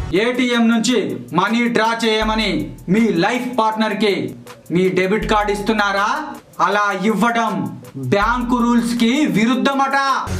ATM నుంచి money draw చేయమని మీ life partner కి మీ డెబిట్ కార్డ్ ఇస్తున్నారా అలా ఇవ్వడం బ్యాంకు రూల్స్ కి విరుద్ధమట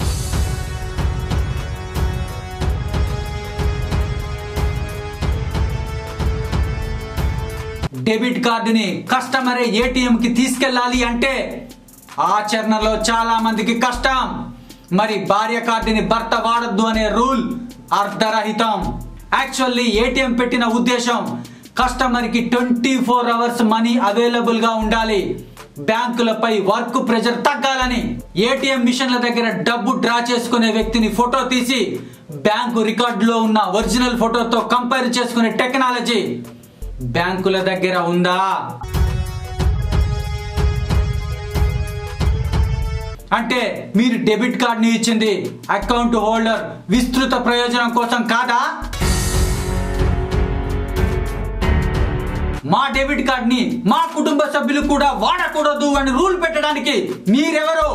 డెబిట్ కార్డుని కస్టమరే ఏటీఎం కి తీసుకెళ్ళాలి అంటే ఆచరణలో చాలా మందికి కష్టం మరి భార్య కార్డుని భర్త వాడద్దు అనే రూల్ అర్ధరహితం యాక్చువల్లీ ఏటీఎం పెట్టిన ఉద్దేశం కస్టమర్ కి twenty four hours money available గా ఉండాలి బ్యాంకులపై వర్క్ ప్రెషర్ తగ్గాలని ఏటీఎం మిషన్ల దగ్గర డబ్బు డ్రా చేసుకునే వ్యక్తిని ఫోటో తీసి బ్యాంకు రికార్డులో ఉన్న ఒరిజినల్ ఫోటోతో కంపేర్ చేసుకునే టెక్నాలజీ బ్యాంకుల దగ్గర ఉందా అంటే మీరు డెబిట్ కార్డ్ని ఇచ్చింది అకౌంట్ హోల్డర్ విస్తృత ప్రయోజనం కోసం కాదా మా డెబిట్ కార్డ్ని మా కుటుంబ సభ్యులు కూడా వాడకూడదు అని రూల్ పెట్టడానికి మీరెవరు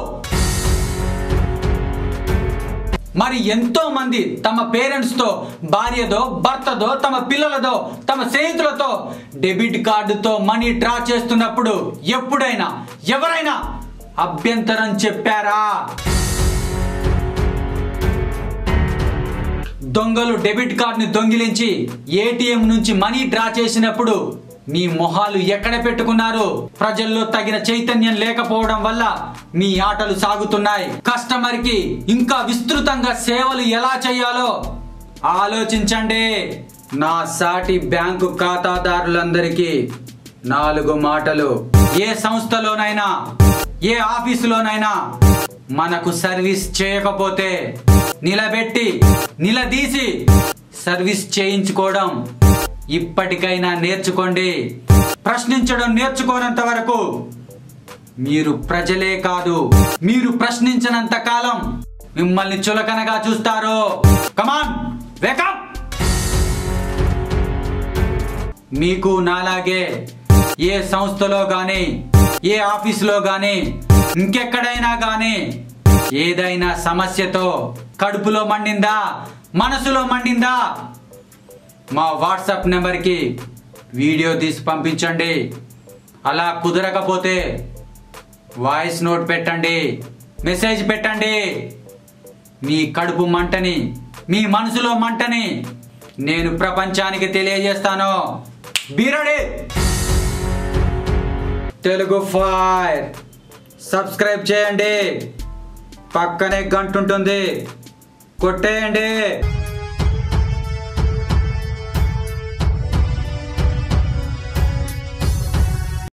మరి ఎంతో మంది తమ పేరెంట్స్ తో భార్యదో భర్తదో తమ పిల్లలతో తమ స్నేహితులతో డెబిట్ కార్డుతో మనీ డ్రా చేస్తున్నప్పుడు ఎప్పుడైనా ఎవరైనా అభ్యంతరం చెప్పారా దొంగలు డెబిట్ కార్డుని దొంగిలించి ఏటీఎం నుంచి మనీ డ్రా చేసినప్పుడు మీ మొహాలు ఎక్కడ పెట్టుకున్నారు ప్రజల్లో తగిన చైతన్యం లేకపోవడం వల్ల మీ ఆటలు సాగుతున్నాయి కస్టమర్ కి ఇంకా విస్తృతంగా సేవలు ఎలా చేయాలో ఆలోచించండి నా సాటి బ్యాంకు ఖాతాదారులందరికీ నాలుగు మాటలు ఏ సంస్థలోనైనా ఏ ఆఫీసులోనైనా మనకు సర్వీస్ చేయకపోతే నిలబెట్టి నిలదీసి సర్వీస్ చేయించుకోవడం ఇప్పటికైనా నేర్చుకోండి ప్రశ్నించడం నేర్చుకోనంత వరకు మీరు ప్రజలే కాదు మీరు ప్రశ్నించినంత కాలం మిమ్మల్ని చులకనగా చూస్తారు కమాన్ వేకప్ మీకు నాలాగే ఏ సంస్థలో గాని ఏ ఆఫీసులో గాని ఇంకెక్కడైనా గాని ఏదైనా సమస్యతో కడుపులో మండిందా మనసులో మండిందా మా వాట్సాప్ నెంబర్కి వీడియో తీసి పంపించండి అలా కుదరకపోతే వాయిస్ నోట్ పెట్టండి మెసేజ్ పెట్టండి మీ కడుపు మంటని మీ మనసులో మంటని నేను ప్రపంచానికి తెలియజేస్తాను బీరడే తెలుగు ఫైర్ సబ్స్క్రైబ్ చేయండి పక్కనే గంట ఉంటుంది కొట్టేయండి